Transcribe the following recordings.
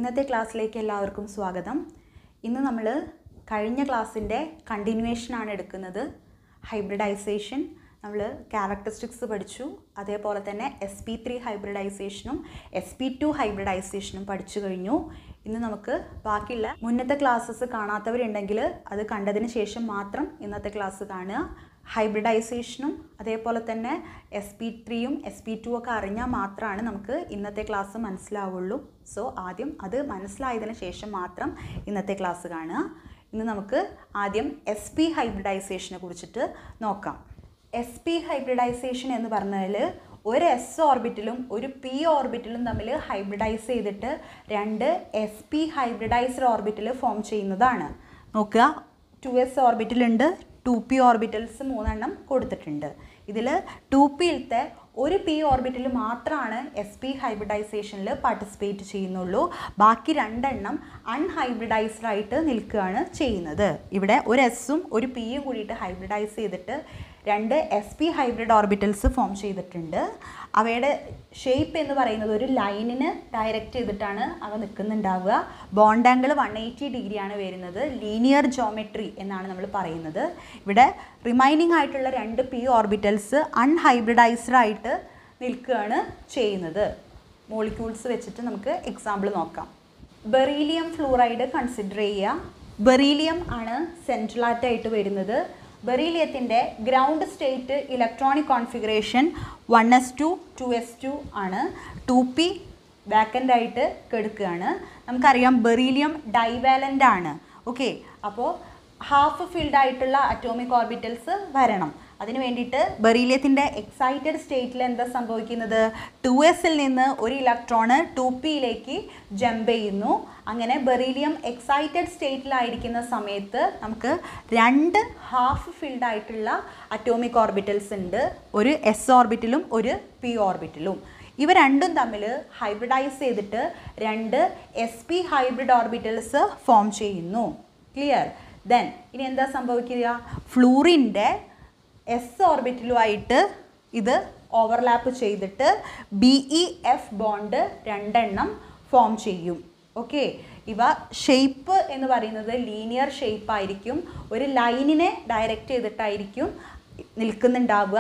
ഇന്നത്തെ ക്ലാസ്സിലേക്ക് എല്ലാവർക്കും സ്വാഗതം ഇന്ന് നമ്മൾ കഴിഞ്ഞ ക്ലാസ്സിൻ്റെ കണ്ടിന്യൂവേഷനാണ് എടുക്കുന്നത് ഹൈബ്രിഡൈസേഷൻ നമ്മൾ ക്യാരക്ടറിസ്റ്റിക്സ് പഠിച്ചു അതേപോലെ തന്നെ എസ് പി ത്രീ ഹൈബ്രിഡൈസേഷനും എസ് പി ടു ഹൈബ്രിഡൈസേഷനും പഠിച്ചു കഴിഞ്ഞു ഇന്ന് നമുക്ക് ബാക്കിയുള്ള മുന്നത്തെ ക്ലാസ്സസ് കാണാത്തവരുണ്ടെങ്കിൽ അത് കണ്ടതിന് ശേഷം മാത്രം ഇന്നത്തെ ക്ലാസ് കാണുക ഹൈബ്രിഡൈസേഷനും അതേപോലെ തന്നെ എസ് പി ത്രീയും എസ് പി ടു ഒക്കെ അറിഞ്ഞാൽ മാത്രമാണ് നമുക്ക് ഇന്നത്തെ ക്ലാസ് മനസ്സിലാവുള്ളൂ സോ ആദ്യം അത് മനസ്സിലായതിന് ശേഷം മാത്രം ഇന്നത്തെ ക്ലാസ് കാണുക ഇന്ന് നമുക്ക് ആദ്യം എസ് പി ഹൈബ്രിഡൈസേഷനെ കുറിച്ചിട്ട് നോക്കാം എസ് പി ഹൈബ്രിഡൈസേഷൻ എന്ന് പറഞ്ഞാൽ ഒരു എസ് ഓർബിറ്റിലും ഒരു പി ഓർബിറ്റിലും തമ്മിൽ ഹൈബ്രിഡൈസ് ചെയ്തിട്ട് രണ്ട് S P hybridised orbital form ചെയ്യുന്നതാണ് നോക്കുക ടു എസ് ഓർബിറ്റിലുണ്ട് ടു പി ഓർബിറ്റൽസ് മൂന്നെണ്ണം കൊടുത്തിട്ടുണ്ട് ഇതിൽ ടു പിയിലത്തെ ഒരു പി ഓർബിറ്റിൽ മാത്രമാണ് എസ് പി ഹൈബ്രിഡൈസേഷനിൽ പാർട്ടിസിപ്പേറ്റ് ചെയ്യുന്നുള്ളൂ ബാക്കി രണ്ടെണ്ണം അൺഹൈബ്രിഡൈസ്ഡ് ആയിട്ട് നിൽക്കുകയാണ് ചെയ്യുന്നത് ഇവിടെ ഒരു എസ്സും ഒരു പിയും കൂടിയിട്ട് ഹൈബ്രിഡൈസ് ചെയ്തിട്ട് രണ്ട് S P hybrid orbitals form ചെയ്തിട്ടുണ്ട് അവയുടെ ഷേപ്പ് എന്ന് പറയുന്നത് ഒരു ലൈനിന് ഡയറക്റ്റ് ചെയ്തിട്ടാണ് അവ നിൽക്കുന്നുണ്ടാവുക ബോണ്ട് ആംഗിൾ വൺ എയ്റ്റി ഡിഗ്രിയാണ് വരുന്നത് ലീനിയർ ജോമെട്രി എന്നാണ് നമ്മൾ പറയുന്നത് ഇവിടെ റിമൈനിങ് ആയിട്ടുള്ള രണ്ട് പി ഓർബിറ്റൽസ് അൺഹൈബ്രിഡൈസ്ഡ് ആയിട്ട് നിൽക്കുകയാണ് ചെയ്യുന്നത് മോളിക്യൂൾസ് വെച്ചിട്ട് നമുക്ക് എക്സാമ്പിൾ നോക്കാം ബെറീലിയം ഫ്ലൂറൈഡ് കൺസിഡർ ചെയ്യുക ബെറീലിയം ആണ് സെൻട്രലാറ്റായിട്ട് വരുന്നത് ബെറീലിയത്തിൻ്റെ ground state electronic configuration one S two two S two ആണ് ടു പി ബാക്കൻഡ് ആയിട്ട് കെടുക്കുകയാണ് നമുക്കറിയാം ബെറീലിയം ഡൈവാലൻ്റ് ആണ് ഓക്കെ അപ്പോൾ ഹാഫ് ഫീൽഡ് ആയിട്ടുള്ള അറ്റോമിക് ഓർബിറ്റൽസ് വരണം അതിന് വേണ്ടിയിട്ട് ബെറീലിയത്തിൻ്റെ എക്സൈറ്റഡ് സ്റ്റേറ്റിൽ എന്താ സംഭവിക്കുന്നത് ടു എസിൽ നിന്ന് ഒരു ഇലക്ട്രോണ് ടു പിയിലേക്ക് ജമ്പ് ചെയ്യുന്നു അങ്ങനെ ബെറീലിയം എക്സൈറ്റഡ് സ്റ്റേറ്റിലായിരിക്കുന്ന സമയത്ത് നമുക്ക് രണ്ട് ഹാഫ് ഫീൽഡ് ആയിട്ടുള്ള അറ്റോമിക് ഓർബിറ്റൽസ് ഉണ്ട് ഒരു എസ് ഓർബിറ്റിലും ഒരു പി ഓർബിറ്റിലും ഇവ രണ്ടും തമ്മിൽ ഹൈബ്രിഡൈസ് ചെയ്തിട്ട് രണ്ട് S P hybrid orbitals form ചെയ്യുന്നു ക്ലിയർ ദെൻ ഇനി എന്താ സംഭവിക്കുക ഫ്ലൂറിൻ്റെ എസ് ഓർബിറ്റിലുമായിട്ട് ഇത് ഓവർലാപ്പ് ചെയ്തിട്ട് ബി ഇ എഫ് ബോണ്ട് രണ്ടെണ്ണം ഫോം ചെയ്യും ഓക്കെ ഇവ ഷേപ്പ് എന്ന് പറയുന്നത് ലീനിയർ ഷേപ്പ് ആയിരിക്കും ഒരു ലൈനിനെ ഡയറക്റ്റ് ചെയ്തിട്ടായിരിക്കും നിൽക്കുന്നുണ്ടാവുക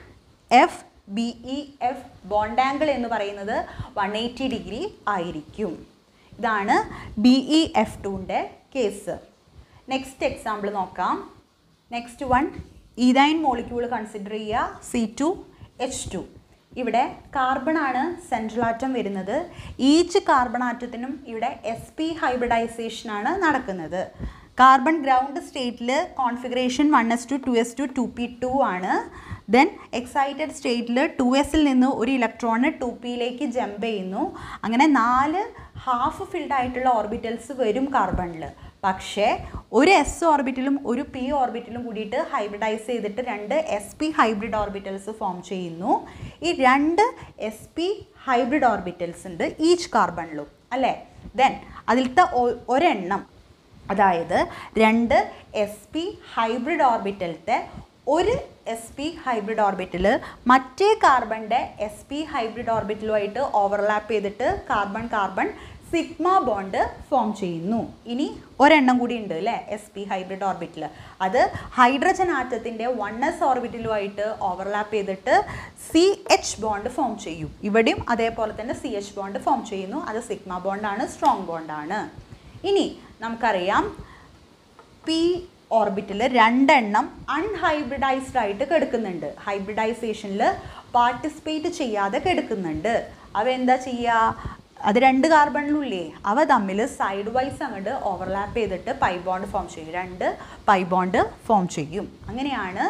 F B E F bond angle എന്ന് പറയുന്നത് വൺ എയ്റ്റി ഡിഗ്രി ആയിരിക്കും ഇതാണ് ബി ഇ എഫ് ടുവിൻ്റെ കേസ് നെക്സ്റ്റ് എക്സാമ്പിൾ നോക്കാം next one ethyne molecule consider ചെയ്യുക സി ടു എച്ച് ടു ഇവിടെ കാർബൺ ആണ് സെൻട്രൽ ആറ്റം വരുന്നത് ഈച്ച് കാർബൺ ആറ്റത്തിനും ഇവിടെ എസ് പി ഹൈബ്രിഡൈസേഷൻ ആണ് നടക്കുന്നത് കാർബൺ ഗ്രൗണ്ട് സ്റ്റേറ്റിൽ configuration one S two two S two two P two ആണ് ദെൻ എക്സൈറ്റഡ് സ്റ്റേറ്റിൽ ടു എസിൽ നിന്ന് ഒരു ഇലക്ട്രോണ് ടു പിയിലേക്ക് ജമ്പ് ചെയ്യുന്നു അങ്ങനെ നാല് ഹാഫ് ഫിൽഡ് ആയിട്ടുള്ള ഓർബിറ്റൽസ് വരും കാർബണിൽ പക്ഷേ ഒരു എസ് ഓർബിറ്റിലും ഒരു പി ഓർബിറ്റിലും കൂടിയിട്ട് ഹൈബ്രിഡൈസ് ചെയ്തിട്ട് രണ്ട് S P hybrid orbitals form ചെയ്യുന്നു ഈ രണ്ട് എസ് പി ഹൈബ്രിഡ് ഓർബിറ്റൽസ് ഉണ്ട് ഈച്ച് കാർബണിലും അല്ലേ ദെൻ അതിലത്തെ ഒരെണ്ണം അതായത് രണ്ട് എസ് പി ഹൈബ്രിഡ് ഓർബിറ്റലത്തെ ഒരു എസ് പി ഹൈബ്രിഡ് ഓർബിറ്റിൽ മറ്റേ കാർബണിൻ്റെ എസ് പി ഹൈബ്രിഡ് ഓർബിറ്റലുമായിട്ട് ഓവർലാപ്പ് ചെയ്തിട്ട് carbon carbon sigma bond form ചെയ്യുന്നു ഇനി ഒരെണ്ണം കൂടി ഉണ്ട് അല്ലേ എസ് പി ഹൈബ്രിഡ് ഓർബിറ്റിൽ അത് ഹൈഡ്രജൻ ആറ്റത്തിൻ്റെ വൺ എസ് ഓർബിറ്റിലുമായിട്ട് ഓവർലാപ്പ് ചെയ്തിട്ട് സി എച്ച് ബോണ്ട് ഫോം ചെയ്യും ഇവിടെയും അതേപോലെ തന്നെ സി എച്ച് ബോണ്ട് ഫോം ചെയ്യുന്നു അത് സിഗ്മ ബോണ്ടാണ് സ്ട്രോങ് ബോണ്ടാണ് ഇനി നമുക്കറിയാം പി ഓർബിറ്റിൽ രണ്ടെണ്ണം അൺഹൈബ്രിഡൈസ്ഡ് ആയിട്ട് കിടക്കുന്നുണ്ട് ഹൈബ്രിഡൈസേഷനിൽ പാർട്ടിസിപ്പേറ്റ് ചെയ്യാതെ കിടക്കുന്നുണ്ട് അവ എന്താ ചെയ്യുക അത് രണ്ട് കാർബണിലുള്ളേ അവ തമ്മിൽ സൈഡ് വൈസ് അങ്ങോട്ട് ഓവർലാപ്പ് ചെയ്തിട്ട് പൈ ബോണ്ട് ഫോം ചെയ്യും രണ്ട് പൈ ബോണ്ട് ഫോം ചെയ്യും അങ്ങനെയാണ്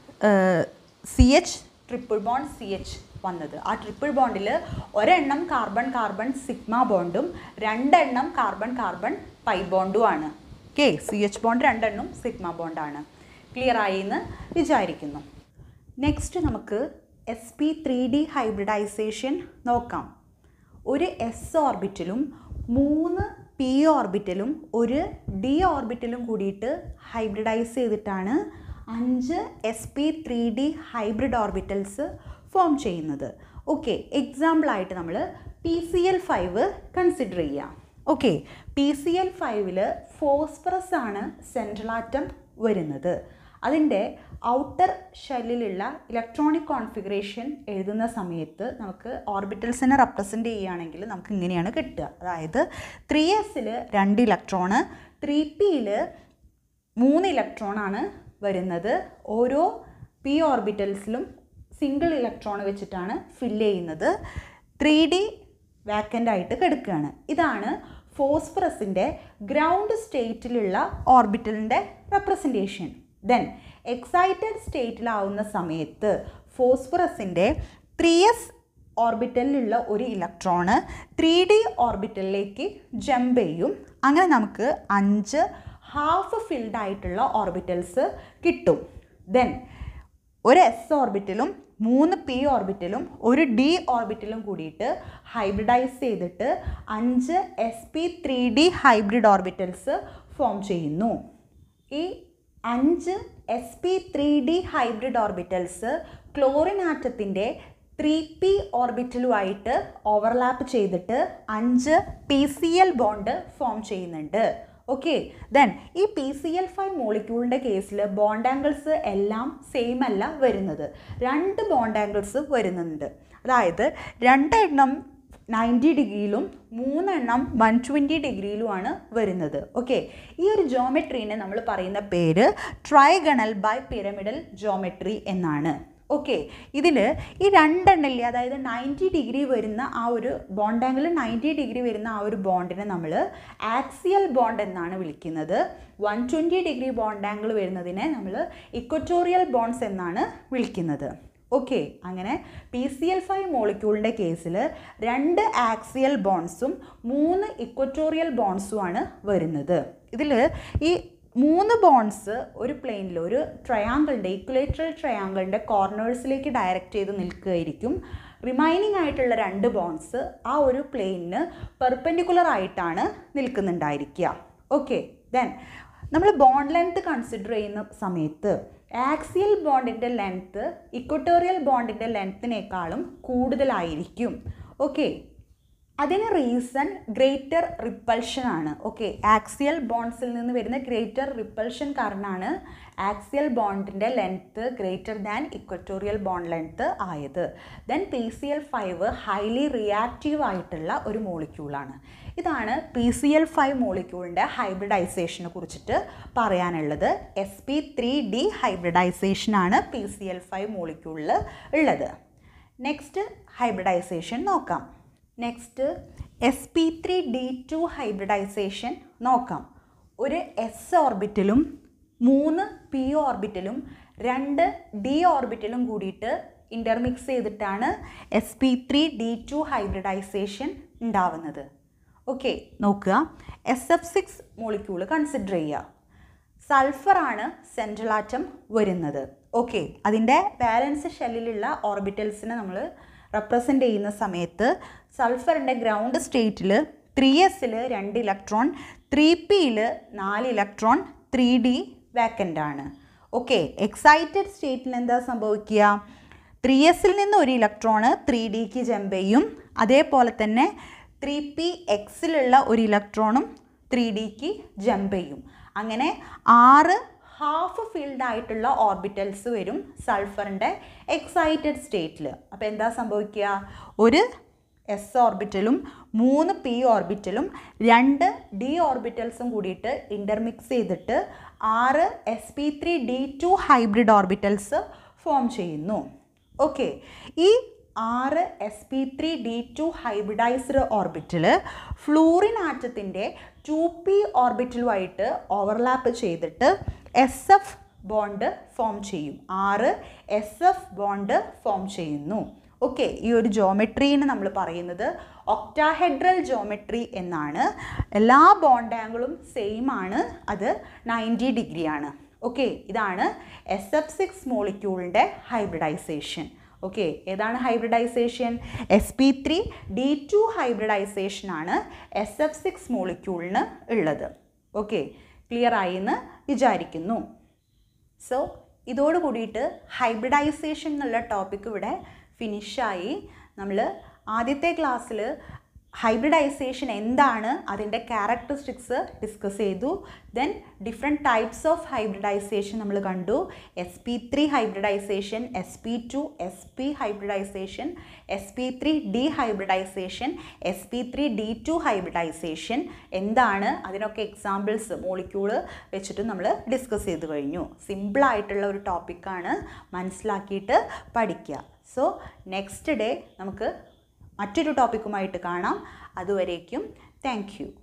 C H triple bond C H വന്നത് ആ ട്രിപ്പിൾ ബോണ്ടിൽ ഒരെണ്ണം കാർബൺ കാർബൺ സിഗ്മ ബോണ്ടും രണ്ടെണ്ണം കാർബൺ കാർബൺ പൈ ബോണ്ടും ആണ് ഓക്കെ സി എച്ച് ബോണ്ട് രണ്ടെണ്ണം സിഗ്മ ബോണ്ടാണ് ക്ലിയർ ആയി എന്ന് വിചാരിക്കുന്നു നെക്സ്റ്റ് നമുക്ക് S P three D hybridisation നോക്കാം ഒരു എസ് ഓർബിറ്റിലും മൂന്ന് പി ഓർബിറ്റലും ഒരു ഡി ഓർബിറ്റലും കൂടിയിട്ട് ഹൈബ്രിഡൈസ് ചെയ്തിട്ടാണ് അഞ്ച് S P three D hybrid orbitals form ചെയ്യുന്നത് ഓക്കെ എക്സാമ്പിളായിട്ട് നമ്മൾ P C L five consider ചെയ്യാം ഓക്കെ പി സി എൽ ഫൈവിൽ ഫോസ്ഫറസ് ആണ് സെൻട്രൽ ആറ്റം വരുന്നത് അതിൻ്റെ ഔട്ടർ ഷെല്ലിലുള്ള ഇലക്ട്രോണിക് കോൺഫിഗറേഷൻ എഴുതുന്ന സമയത്ത് നമുക്ക് ഓർബിറ്റൽസിനെ റെപ്രസെൻ്റ് ചെയ്യുകയാണെങ്കിൽ നമുക്ക് ഇങ്ങനെയാണ് കിട്ടുക അതായത് ത്രീ എസിൽ രണ്ട് ഇലക്ട്രോണ് ത്രീ പിയിൽ മൂന്ന് ഇലക്ട്രോണാണ് വരുന്നത് ഓരോ പി ഓർബിറ്റൽസിലും സിംഗിൾ ഇലക്ട്രോൺ വെച്ചിട്ടാണ് ഫില്ല് ചെയ്യുന്നത് ത്രീ ഡി വാക്കൻ്റ് ആയിട്ട് കിടക്കുകയാണ് ഇതാണ് ഫോസ്ഫറസിൻ്റെ ഗ്രൗണ്ട് സ്റ്റേറ്റിലുള്ള ഓർബിറ്റലിൻ്റെ റെപ്രസെൻറ്റേഷൻ ദെൻ എക്സൈറ്റഡ് സ്റ്റേറ്റിലാവുന്ന സമയത്ത് ഫോസ്ഫറസിൻ്റെ ത്രീ എസ് ഓർബിറ്റലിലുള്ള ഒരു ഇലക്ട്രോണ് ത്രീ ഡി ഓർബിറ്റലിലേക്ക് ജമ്പ് ചെയ്യും അങ്ങനെ നമുക്ക് അഞ്ച് ഹാഫ് ഫിൽഡ് ആയിട്ടുള്ള ഓർബിറ്റൽസ് കിട്ടും ദെൻ ഒരു എസ് ഓർബിറ്റലും മൂന്ന് പി ഓർബിറ്റലും ഒരു ഡി ഓർബിറ്റലും കൂടിയിട്ട് ഹൈബ്രിഡൈസ് ചെയ്തിട്ട് അഞ്ച് S P three D hybrid orbitals form ചെയ്യുന്നു ഈ അഞ്ച് S P three D hybrid orbitals chlorine ആറ്റത്തിൻ്റെ ത്രീ പി ഓർബിറ്റലുമായിട്ട് ഓവർലാപ്പ് ചെയ്തിട്ട് അഞ്ച് P C L bond form ചെയ്യുന്നുണ്ട് ഓക്കെ ദെൻ ഈ പി സി എൽ ഫൈവ് മോളിക്യൂളിൻ്റെ കേസിൽ ബോണ്ട് ആംഗിൾസ് എല്ലാം സെയിം അല്ല വരുന്നത് രണ്ട് ബോണ്ട് ആംഗിൾസ് വരുന്നുണ്ട് അതായത് രണ്ടെണ്ണം നയൻറ്റി ഡിഗ്രിയിലും മൂന്നെണ്ണം വൺ ട്വൻറ്റി ഡിഗ്രിയിലുമാണ് വരുന്നത് ഓക്കെ ഈ ഒരു ജോമെട്രീനെ നമ്മൾ പറയുന്ന പേര് ട്രൈഗണൽ ബൈ പിരമിഡൽ ജോമെട്രി എന്നാണ് ഓക്കെ ഇതിൽ ഈ രണ്ടെണ്ണില്ലേ അതായത് നയൻറ്റി ഡിഗ്രി വരുന്ന ആ ഒരു ബോണ്ട് ആംഗിൾ നയൻറ്റി ഡിഗ്രി വരുന്ന ആ ഒരു ബോണ്ടിനെ നമ്മൾ ആക്സിയൽ ബോണ്ട് എന്നാണ് വിളിക്കുന്നത് one twenty degree bond angle വരുന്നതിനെ നമ്മൾ ഇക്വറ്റോറിയൽ ബോണ്ട്സ് എന്നാണ് വിളിക്കുന്നത് ഓക്കെ അങ്ങനെ പി സി എൽ ഫൈവ് മോളിക്യൂളിൻ്റെ കേസിൽ രണ്ട് ആക്സിയൽ ബോൺസും മൂന്ന് ഇക്വറ്റോറിയൽ ബോൺസുമാണ് വരുന്നത് ഇതിൽ ഈ മൂന്ന് ബോൺസ് ഒരു പ്ലെയിനിൽ ഒരു ട്രയാങ്കിളിൻ്റെ ഇക്വലേറ്ററൽ ട്രയാങ്കിളിൻ്റെ കോർണേഴ്സിലേക്ക് ഡയറക്റ്റ് ചെയ്ത് നിൽക്കുകയായിരിക്കും റിമൈനിങ് ആയിട്ടുള്ള രണ്ട് ബോൺസ് ആ ഒരു പ്ലെയിനിന് പെർപെൻഡിക്കുലർ ആയിട്ടാണ് നിൽക്കുന്നുണ്ടായിരിക്കുക ഓക്കെ ദെൻ നമ്മൾ ബോണ്ട് ലെങ്ത് കൺസിഡർ ചെയ്യുന്ന സമയത്ത് ആക്സിയൽ ബോണ്ടിൻ്റെ ലെങ്ത്ത് ഇക്വട്ടോറിയൽ ബോണ്ടിൻ്റെ ലെങ്ത്തിനേക്കാളും കൂടുതലായിരിക്കും ഓക്കെ അതിന് റീസൺ ഗ്രേറ്റർ റിപ്പൾഷൻ ആണ് ഓക്കെ ആക്സിയൽ ബോൺസിൽ നിന്ന് വരുന്ന ഗ്രേറ്റർ റിപ്പൾഷൻ കാരണമാണ് ആക്സിയൽ ബോണ്ടിൻ്റെ length greater than equatorial bond length ആയത് then P C L five highly reactive ആയിട്ടുള്ള ഒരു മോളിക്യൂളാണ് ഇതാണ് പി സി എൽ ഫൈവ് മോളിക്യൂളിൻ്റെ ഹൈബ്രിഡൈസേഷനെ കുറിച്ചിട്ട് പറയാനുള്ളത് എസ് പി ത്രീ ഡി ഹൈബ്രിഡൈസേഷനാണ് പി സി എൽ ഫൈവ് മോളിക്യൂളിൽ ഉള്ളത് നെക്സ്റ്റ് ഹൈബ്രിഡൈസേഷൻ നോക്കാം next S P three D two hybridisation നോക്കാം ഒരു എസ് ഓർബിറ്റലും മൂന്ന് പി ഓർബിറ്റലും രണ്ട് ഡി ഓർബിറ്റലും കൂടിയിട്ട് ഇൻ്റർമിക്സ് ചെയ്തിട്ടാണ് S P three D two hybridisation ഉണ്ടാവുന്നത് ഓക്കെ നോക്കുക S F six molecule consider ചെയ്യുക സൾഫറാണ് സെൻട്രൽ ആറ്റം വരുന്നത് ഓക്കെ അതിൻ്റെ ബാലൻസ് ഷെല്ലിലുള്ള ഓർബിറ്റൽസിനെ നമ്മൾ റെപ്രസെൻ്റ് ചെയ്യുന്ന സമയത്ത് സൾഫറിൻ്റെ ഗ്രൗണ്ട് സ്റ്റേറ്റിൽ ത്രീ എസിൽ രണ്ട് ഇലക്ട്രോൺ ത്രീ പിയിൽ നാല് ഇലക്ട്രോൺ ത്രീ ഡി വാക്കൻ്റ് ആണ് ഓക്കെ എക്സൈറ്റഡ് സ്റ്റേറ്റിൽ എന്താ സംഭവിക്കുക ത്രീ എസിൽ നിന്ന് ഒരു ഇലക്ട്രോണ് ത്രീ ഡിക്ക് ജമ്പ് ചെയ്യും അതേപോലെ തന്നെ ത്രീ പി എക്സിലുള്ള ഒരു ഇലക്ട്രോണും ത്രീ ഡിക്ക് ജമ്പ് ചെയ്യും അങ്ങനെ ആറ് ഹാഫ് ഫീൽഡ് ആയിട്ടുള്ള ഓർബിറ്റൽസ് വരും സൾഫറിൻ്റെ എക്സൈറ്റഡ് സ്റ്റേറ്റിൽ അപ്പോൾ എന്താ സംഭവിക്കുക ഒരു എസ് ഓർബിറ്റലും മൂന്ന് പി ഓർബിറ്റലും രണ്ട് ഡി ഓർബിറ്റൽസും കൂടിയിട്ട് ഇൻ്റർമിക്സ് ചെയ്തിട്ട് ആറ് S P three D two hybrid orbitals form ചെയ്യുന്നു ഓക്കെ ഈ ആറ് S P three D two hybridised orbital fluorine ആറ്റത്തിൻ്റെ ടു പി ഓർബിറ്റലുമായിട്ട് ഓവർലാപ്പ് ചെയ്തിട്ട് എസ് എഫ് ബോണ്ട് ഫോം ചെയ്യും ആറ് എസ് എഫ് ബോണ്ട് ഫോം ചെയ്യുന്നു ഓക്കെ ഈ ഒരു ജോമെട്രീന് നമ്മൾ പറയുന്നത് ഒക്ടാഹെഡ്രൽ ജോമെട്രി എന്നാണ് എല്ലാ ബോണ്ട് ആംഗിളും സെയിം ആണ് അത് നയൻറ്റി ഡിഗ്രി ആണ് ഓക്കെ ഇതാണ് എസ് എഫ് സിക്സ് മോളിക്യൂളിൻ്റെ ഹൈബ്രിഡൈസേഷൻ ഓക്കെ ഏതാണ് hybridisation S P three D two hybridisation ആണ് എസ് എഫ് സിക്സ് മോളിക്യൂളിന് ഉള്ളത് ഓക്കെ ക്ലിയർ ആയി എന്ന് വിചാരിക്കുന്നു സോ ഇതോട് കൂടിയിട്ട് ഹൈബ്രിഡൈസേഷൻ എന്നുള്ള ടോപ്പിക്ക് ഇവിടെ ഫിനിഷായി നമ്മൾ ആദ്യത്തെ ക്ലാസ്സിൽ ഹൈബ്രിഡൈസേഷൻ എന്താണ് അതിൻ്റെ ക്യാരക്ടറിസ്റ്റിക്സ് ഡിസ്കസ് ചെയ്തു then different types of hybridization നമ്മൾ കണ്ടു s P three hybridization S P two s P hybridization S P three D hybridization S P three D two hybridization എന്താണ് അതിനൊക്കെ എക്സാമ്പിൾസ് മോളിക്യൂള് വെച്ചിട്ട് നമ്മൾ discuss ചെയ്ത് കഴിഞ്ഞു സിമ്പിളായിട്ടുള്ള ഒരു ടോപ്പിക്കാണ് മനസ്സിലാക്കിയിട്ട് പഠിക്കുക സോ നെക്സ്റ്റ് ഡേ നമുക്ക് മറ്റൊരു ടോപ്പിക്കുമായിട്ട് കാണാം അതുവരേക്കും താങ്ക് യു